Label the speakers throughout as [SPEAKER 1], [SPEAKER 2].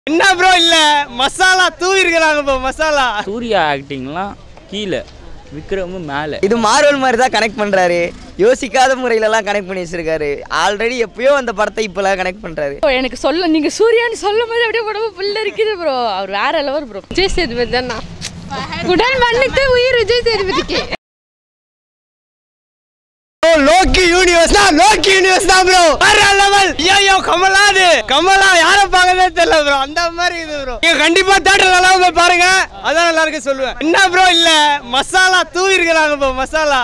[SPEAKER 1] என்ன ப்ரோ இல்ல மசாலா தூவி இருக்கிறாங்க ப்ரோ மசாலா
[SPEAKER 2] சூர்யா ஆக்டிங்லாம் கீழே விக்ரம் மேலே
[SPEAKER 3] இது மார்வல் மாதிரி தான் கனெக்ட் பண்ணுறாரு யோசிக்காத முறையிலலாம் கனெக்ட் பண்ணி வச்சிருக்காரு ஆல்ரெடி எப்பயோ அந்த படத்தை இப்போலாம் கனெக்ட் பண்ணுறாரு
[SPEAKER 4] ப்ரோ எனக்கு சொல்ல நீங்க சூர்யான்னு சொல்லும் போது அப்படியே உடம்பு புல்ல இருக்குது ப்ரோ அவர் வேற லெவல் ப்ரோ விஜய் சேதுபதி தானா உடல் மண்ணுக்கு உயிர் விஜய் சேதுபதிக்கு
[SPEAKER 1] ப்ரோ லோக்கி யூனிவர்ஸ் தான் லோக்கி யூனிவர்ஸ் தான் ப்ரோ வேற லெவல் ஐயோ கமலா அது கமலா யார பார்க்கறதே தெரியல ப்ரோ அந்த மாதிரி இது ப்ரோ நீங்க கண்டிப்பா தியேட்டர்ல எல்லாம் போய் பாருங்க அதான் எல்லாருக்கும் சொல்லுவேன் என்ன ப்ரோ இல்ல மசாலா தூவி இருக்கிறாங்க ப்ரோ மசாலா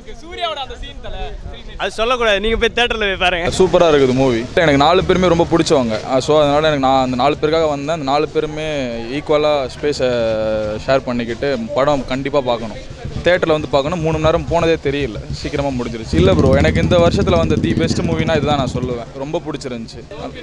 [SPEAKER 1] அது சொல்லக்கூடாது நீங்க போய் தியேட்டர்ல போய் பாருங்க
[SPEAKER 5] சூப்பராக இருக்குது மூவி எனக்கு நாலு பேருமே ரொம்ப பிடிச்சவங்க ஸோ அதனால் எனக்கு நான் அந்த நாலு பேருக்காக வந்தேன் அந்த நாலு பேருமே ஈக்குவலாக ஸ்பேஸை ஷேர் பண்ணிக்கிட்டு படம் கண்டிப்பாக பார்க்கணும் தேட்டரில் வந்து பார்க்கணும் மூணு மணி நேரம் போனதே தெரியல சீக்கிரமாக முடிஞ்சிருச்சு இல்லை ப்ரோ எனக்கு இந்த வருஷத்தில் வந்த தி பெஸ்ட் மூவினா இதுதான் நான் சொல்லுவேன் ரொம்ப பிடிச்சிருந்துச்சு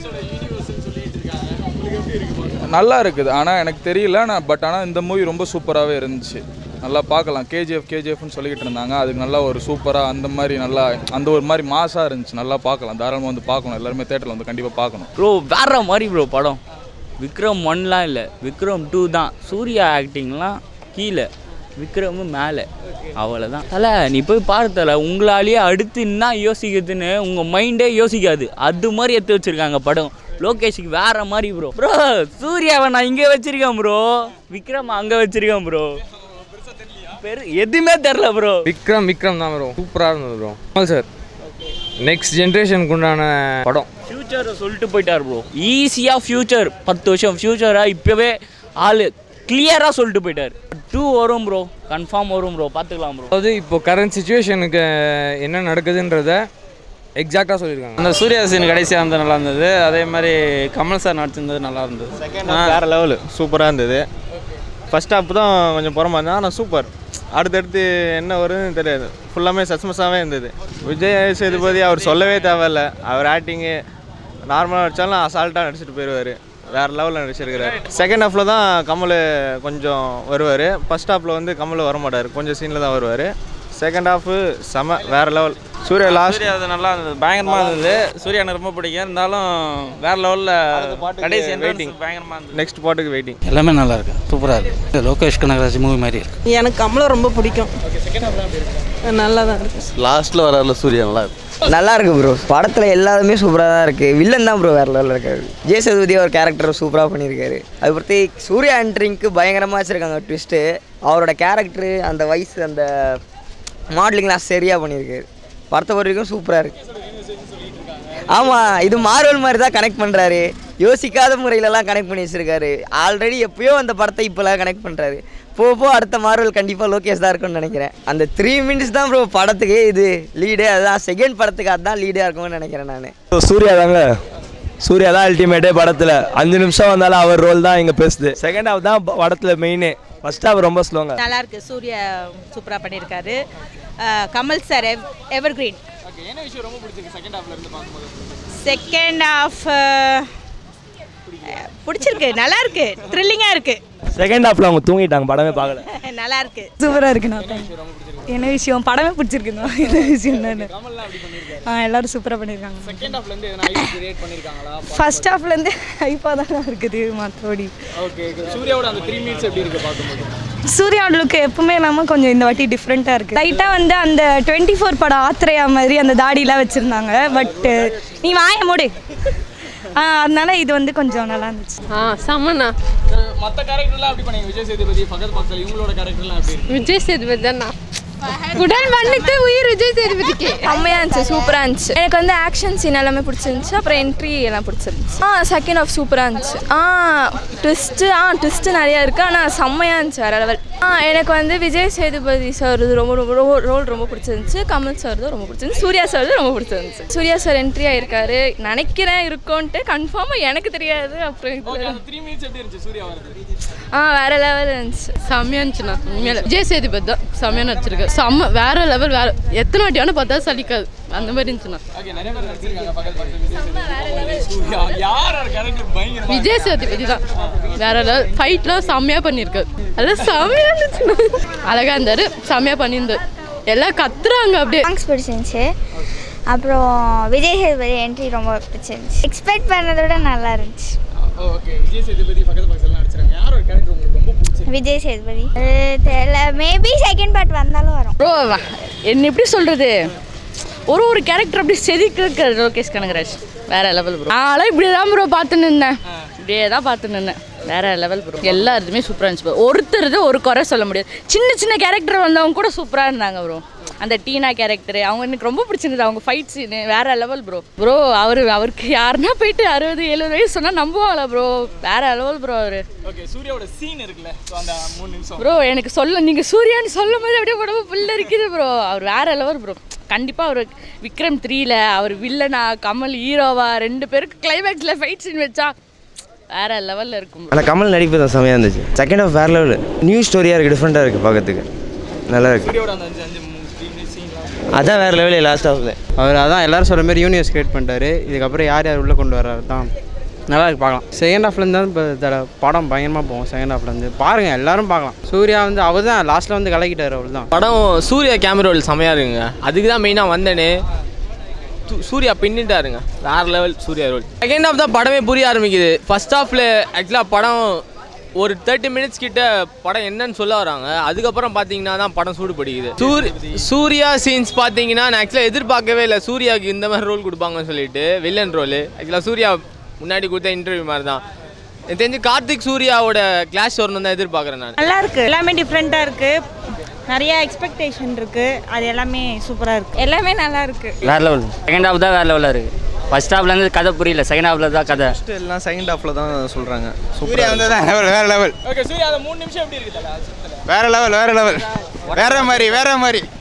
[SPEAKER 5] நல்லா இருக்குது ஆனால் எனக்கு தெரியல நான் பட் ஆனால் இந்த மூவி ரொம்ப சூப்பராகவே இருந்துச்சு நல்லா பார்க்கலாம் கேஜிஎஃப் கேஜிஎஃப்னு சொல்லிக்கிட்டு இருந்தாங்க அதுக்கு நல்லா ஒரு சூப்பராக அந்த மாதிரி நல்லா அந்த ஒரு மாதிரி மாசாக இருந்துச்சு நல்லா பார்க்கலாம் தாராளமாக வந்து பார்க்கணும் எல்லாருமே தேட்டரில் வந்து கண்டிப்பாக பார்க்கணும்
[SPEAKER 2] ப்ரோ வேற மாதிரி ப்ரோ படம் விக்ரம் ஒன்லாம் இல்லை விக்ரம் டூ தான் சூர்யா ஆக்டிங்லாம் கீழே விக்ரம் மேலே அவ்வளோதான் தலை நீ போய் பாரு தலை உங்களாலேயே அடுத்து என்ன யோசிக்கிறதுன்னு உங்கள் மைண்டே யோசிக்காது அது மாதிரி எடுத்து வச்சிருக்காங்க படம் லோகேஷுக்கு வேற மாதிரி ப்ரோ ப்ரோ சூர்யாவை நான் இங்கே வச்சிருக்கேன் ப்ரோ விக்ரம் அங்கே வச்சிருக்கேன் ப்ரோ பெரு எதுவுமே தெரில ப்ரோ
[SPEAKER 6] விக்ரம் விக்ரம் தான் ப்ரோ சூப்பராக இருந்தது ப்ரோ ஆமாம் சார் நெக்ஸ்ட் ஜென்ரேஷனுக்கு உண்டான படம்
[SPEAKER 2] ஃப்யூச்சரை சொல்லிட்டு போயிட்டார் ப்ரோ ஈஸியாக ஃப்யூச்சர் பத்து வருஷம் ஃப்யூச்சராக இப்போவே ஆள் கிளியராக சொல்லிட்டு போயிட்டார் டூ வரும் ப்ரோ கன்ஃபார்ம் வரும் ப்ரோ பார்த்துக்கலாம் ப்ரோ
[SPEAKER 6] அதாவது இப்போ கரண்ட் சுச்சுவேஷனுக்கு என்ன நடக்குதுன்றத எக்ஸாக்டாக சொல்லியிருக்காங்க
[SPEAKER 7] அந்த சூர்யா சீன் கடைசியாக இருந்தது நல்லா இருந்தது அதே மாதிரி கமல் சார் நடிச்சிருந்தது நல்லா இருந்தது
[SPEAKER 8] வேறு லெவலு சூப்பராக இருந்தது ஃபர்ஸ்ட் ஹாப் தான் கொஞ்சம் புறமா இருந்தது ஆனால் சூப்பர் அடுத்தடுத்து என்ன வருதுன்னு தெரியாது ஃபுல்லாமே சஸ்மஸாகவே இருந்தது விஜய் சேதுபதி அவர் சொல்லவே தேவையில்ல அவர் ஆக்டிங்கு நார்மலாக நடித்தாலும் அசால்ட்டாக நடிச்சிட்டு போயிடுவார் வேறு லெவலில் நடிச்சிருக்கிறார் செகண்ட் ஹாஃபில் தான் கமல் கொஞ்சம் வருவார் ஃபர்ஸ்ட் ஹாஃபில் வந்து கமல் வர மாட்டார் கொஞ்சம் சீனில் தான் வருவார் செகண்ட் ஹாஃபு செம வேறு லெவல் சூர்யா லாஸ்ட்
[SPEAKER 7] சூர்யா அது நல்லா இருந்தது பயங்கரமாக இருந்தது சூர்யா எனக்கு ரொம்ப பிடிக்கும் இருந்தாலும் வேற லெவலில் கடைசி
[SPEAKER 8] waiting.
[SPEAKER 7] entrance பயங்கரமாக இருந்தது
[SPEAKER 8] நெக்ஸ்ட் பாட்டுக்கு வெயிட்டிங்
[SPEAKER 9] எல்லாமே நல்லா இருக்கு சூப்பராக இருக்கு லோகேஷ் கனகராஜ் மூவி மாதிரி இருக்கு
[SPEAKER 10] எனக்கு கமலை ரொம்ப பிடிக்கும் நல்லா தான் இருக்கு
[SPEAKER 9] லாஸ்ட்டில் வராருல சூர்யா நல்லா இருக்கு
[SPEAKER 3] நல்லா இருக்கு ப்ரோ படத்தில் எல்லாருமே சூப்பராக தான் இருக்குது வில்லன் தான் ப்ரோ வேற லெவலில் இருக்காரு ஜே சேதுபதி ஒரு கேரக்டர் சூப்பராக பண்ணியிருக்காரு அது பொறுத்து சூர்யா என்ட்ரிங்க்கு பயங்கரமாக வச்சுருக்காங்க ட்விஸ்ட்டு அவரோட கேரக்டரு அந்த வயசு அந்த மாடலிங்லாம் சரியாக பண்ணியிருக்காரு படத்தை பொறுத்த வரைக்கும் சூப்பராக இருக்குது ஆமாம் இது மார்வல் மாதிரி தான் கனெக்ட் பண்ணுறாரு யோசிக்காத முறையிலலாம் கனெக்ட் பண்ணி வச்சிருக்காரு ஆல்ரெடி எப்பயோ அந்த படத்தை இப்போலாம் கனெக்ட் பண்ணுறாரு போ போ அடுத்த மார்வல் கண்டிப்பாக லோகேஷ் தான் இருக்கும்னு நினைக்கிறேன் அந்த த்ரீ மினிட்ஸ் தான் ப்ரோ படத்துக்கே இது லீடு அதுதான் செகண்ட் படத்துக்கு அதுதான் லீடாக இருக்கும்னு நினைக்கிறேன் நான்
[SPEAKER 1] சூர்யா தாங்க சூர்யா தான் அல்டிமேட்டே படத்தில் அஞ்சு நிமிஷம் வந்தாலும் அவர் ரோல் தான் இங்கே பேசுது செகண்ட் ஹாஃப் தான் படத்தில் மெயினே ஃபர்ஸ்ட் ஹாஃப் ரொம்ப ஸ்லோங்க
[SPEAKER 10] நல்லா இருக்கு சூர்யா சூப்பராக பண்ணியிருக்காரு அஹ் கமல் சார் எவ் எவர் கிரீன் செகண்ட் ஹாஃப் பிடிச்சிருக்கு நல்லா இருக்கு த்ரில்லிங்காக இருக்கு
[SPEAKER 1] செகண்ட் ஹாஃப்ல அவங்க தூங்கிட்டாங்க படமே பார்க்கல
[SPEAKER 10] நல்லா இருக்கு
[SPEAKER 4] சூப்பராக இருக்குண்ணா என்ன விஷயம் படமே பிடிச்சிருக்குண்ணா என்ன விஷயம் தானே ஆ எல்லாரும் சூப்பராக பண்ணியிருக்காங்க ஃபர்ஸ்ட் ஹாஃப்லேருந்து ஹைப்பாக தானே இருக்குது மற்றபடி சூர்யா லுக் எப்பவுமே இல்லாமல் கொஞ்சம் இந்த வாட்டி டிஃப்ரெண்ட்டாக இருக்குது லைட்டாக வந்து அந்த டுவெண்ட்டி ஃபோர் படம் ஆத்திரையா மாதிரி அந்த தாடிலாம் வச்சுருந்தாங்க பட் நீ வாய மூடு ஆ அதனால இது வந்து கொஞ்சம் நல்லா இருந்துச்சு ஆ செம்மண்ணா
[SPEAKER 6] மற்ற கேரக்டர்லாம் எப்படி பண்ணீங்க விஜய் சேதுபதி பகத் பாக்ஸல் இவங்களோட கேரக்டர்லாம் எப்படி
[SPEAKER 4] விஜய் சேதுபதி தானா உடல் மண்ணுக்கு உயிர் விஜய் சேதுபதிக்கு
[SPEAKER 11] செம்மையாக இருந்துச்சு சூப்பராக இருந்துச்சு எனக்கு வந்து ஆக்ஷன் சீன் எல்லாமே பிடிச்சிருந்துச்சு அப்புறம் என்ட்ரி எல்லாம் பிடிச்சிருந்துச்சு ஆ செகண்ட் ஆஃப் சூப்பராக இருந்துச்சு ஆ ட்விஸ்ட்டு ஆ ட்விஸ்ட்டு நிறையா இருக்குது ஆனால் செம்மையாக இருந்துச்சு வேறு லெவல் ஆ எனக்கு வந்து விஜய் சேதுபதி சார் ரொம்ப ரொம்ப ரோல் ரொம்ப பிடிச்சிருந்துச்சு கமல் சார் ரொம்ப பிடிச்சிருந்துச்சு சூர்யா சார் ரொம்ப பிடிச்சிருந்துச்சு சூர்யா சார் என்ட்ரி ஆயிருக்காரு நினைக்கிறேன் இருக்கும்ன்ட்டு கன்ஃபார்மாக எனக்கு தெரியாது அப்புறம் இது
[SPEAKER 6] த்ரீ மினிட்ஸ் எப்படி இருந்துச்சு சூர்யா வரது
[SPEAKER 11] ஆ வேறு லெவல் இருந்துச்சு
[SPEAKER 4] செம்மையா இருந்துச்சுண்ணா உண்மையில விஜய் சேதுபதி தான் செம்மையா நடிச்சிருக்காரு செம்ம வேற லெவல் வேற எத்தனை வாட்டியான பார்த்தா சலிக்காது அந்த மாதிரி இருந்துச்சுண்ணா
[SPEAKER 6] ஓகே நிறைய பேர் நடிச்சிருக்காங்க பகத் பாக்ஸல் விஜய் சேதுபதி சூர்யா யார் கேரக்டர் பயங்கரமா
[SPEAKER 4] விஜய் சேதுபதி தான் வேற லெவல் ஃபைட்லாம் செம்மையா பண்ணியிருக்காரு அதான் செம்மையா இருந்துச்சுண்ணா அழகா இருந்தாரு செம்மையா பண்ணியிருந்தாரு எல்லாம் கத்துறாங்க அப்படியே
[SPEAKER 11] சாங்ஸ் பிடிச்சிருந்துச்சு அப்புறம் விஜய் சேதுபதி என்ட்ரி ரொம்ப பிடிச்சிருந்துச்சு எக்ஸ்பெக்ட் பண்ணதை விட நல்லா இருந்துச்சு
[SPEAKER 12] ஓகே விஜய் சேதுபதி பக்கத்து பக்கத்துல நடிச்சிருக்காங்க யாரோட கேரக்டர் உங்களுக்கு ரொம்ப பிடிச்சிருக்கு
[SPEAKER 13] விஜய் சேதுபதி தெரியல மேபி செகண்ட் பார்ட் வந்தாலும் வரும்
[SPEAKER 14] ப்ரோ என்ன எப்படி சொல்கிறது ஒரு ஒரு கேரக்டர் அப்படி செதுக்க லோகேஷ் கனகராஜ் வேற லெவல் ப்ரோ நான்லாம் இப்படி தான் ப்ரோ பார்த்து நின்னேன் இப்படியே தான் பார்த்து நின்னேன் வேற லெவல் ப்ரோ எல்லாருமே சூப்பராக இருந்துச்சு bro. ஒருத்தர் இது ஒரு குறை சொல்ல முடியாது சின்ன சின்ன கேரக்டர் வந்தவங்க கூட சூப்பராக இருந்தாங்க ப்ரோ அந்த டீனா கேரக்டர் அவங்க எனக்கு ரொம்ப பிடிச்சிருந்தது அவங்க ஃபைட் சீனு வேற லெவல் ப்ரோ ப்ரோ அவர் அவருக்கு யாருன்னா போயிட்டு அறுபது எழுபது வயசு சொன்னால் நம்புவாங்களா ப்ரோ வேற லெவல் ப்ரோ அவர்
[SPEAKER 12] ஓகே சூர்யாவோட சீன் இருக்குல்ல ஸோ அந்த மூணு நிமிஷம்
[SPEAKER 14] ப்ரோ எனக்கு சொல்ல நீங்கள் சூர்யான்னு சொல்லும் போது அப்படியே உடம்பு புல்ல இருக்குது ப்ரோ அவர் வேற லெவல் ப்ரோ கண்டிப்பாக அவர் விக்ரம் த்ரீல அவர் வில்லனா கமல் ஹீரோவா ரெண்டு பேருக்கு கிளைமேக்ஸில் ஃபைட் சீன் வச்சா வேற லெவலில் இருக்கும் bro.
[SPEAKER 15] ஆனால் கமல் நடிப்பு தான் செமையாக இருந்துச்சு செகண்ட் ஆஃப் வேற லெவல் நியூ ஸ்டோரியாக இருக்குது டிஃப்ரெண்ட்டாக இருக்குது பார்க்கறதுக்கு நல்லா இருக்கு
[SPEAKER 12] சூர்யாவோட அந்த அஞ்சு அஞ்சு மூணு சீன்லாம்
[SPEAKER 15] அதான் வேற லெவலே லாஸ்ட் ஆஃப்ல
[SPEAKER 1] அவர் அதான் எல்லாரும் சொல்கிற மாதிரி யூனிவர்ஸ் கிரியேட் பண்ணிட்டாரு இதுக்கப்புறம் யார் யார் உள்ளே கொண்டு வர்றாரு தான் நல்லா இருக்கு பார்க்கலாம் செகண்ட் ஹாஃப்லேருந்து தான் இப்போ தட படம் பயங்கரமாக போகும் செகண்ட் ஹாஃப்லேருந்து பாருங்கள் எல்லாரும் பார்க்கலாம் சூர்யா வந்து அவர் தான் லாஸ்ட்டில் வந்து கலக்கிட்டார் அவர் தான்
[SPEAKER 16] படம் சூர்யா கேமரோல் செமையாக இருக்குங்க அதுக்கு தான் மெயினாக வந்தேனே து- சூர்யா பின்னிட்டாருங்க வேற level Surya role second half தான் படமே புரிய ஆரம்பிக்குது ஃபர்ஸ்ட் ஹாஃபில் ஆக்சுவலாக படம் ஒரு தேர்ட்டி மினிட்ஸ் கிட்ட படம் என்னன்னு சொல்ல வராங்க அதுக்கப்புறம் பார்த்தீங்கன்னா தான் படம் சூடு பிடிக்குது சூர் சூர்யா சீன்ஸ் பார்த்தீங்கன்னா நான் ஆக்சுவலாக எதிர்பார்க்கவே இல்லை சூர்யாவுக்கு இந்த மாதிரி ரோல் கொடுப்பாங்கன்னு சொல்லிட்டு வில்லன் ரோல் ஆக்சுவலாக சூர்யா முன்னாடி கொடுத்த இன்டர்வியூ மாதிரி தான் எனக்கு தெரிஞ்சு கார்த்திக் சூர்யாவோட கிளாஷ் வரணும் தான் எதிர்பார்க்குறேன் நான்
[SPEAKER 17] நல்லா இருக்கு எல்லாமே டிஃப்ரெண்ட்டாக இருக்கு நிறைய எக்ஸ்பெக்டேஷன் இருக்கு அது எல்லாமே சூப்பராக இருக்கு எல்லாமே நல்லா இருக்கு
[SPEAKER 18] வேற லெவல் செகண்ட் ஹாஃப் தான் வேற லெவலில் இருக்குது ஃபர்ஸ்ட் ஹாஃப்லேருந்து கதை புரியல செகண்ட் ஹாஃபில் தான் கதை
[SPEAKER 8] எல்லாம் செகண்ட் ஹாஃபில் தான் சொல்கிறாங்க
[SPEAKER 1] சூர்யா வந்து தான் level, வேற லெவல்
[SPEAKER 12] ஓகே சூர்யா அந்த மூணு நிமிஷம் எப்படி இருக்குது தல?
[SPEAKER 1] வேற லெவல் வேற லெவல் வேற மாதிரி வேற மாதிரி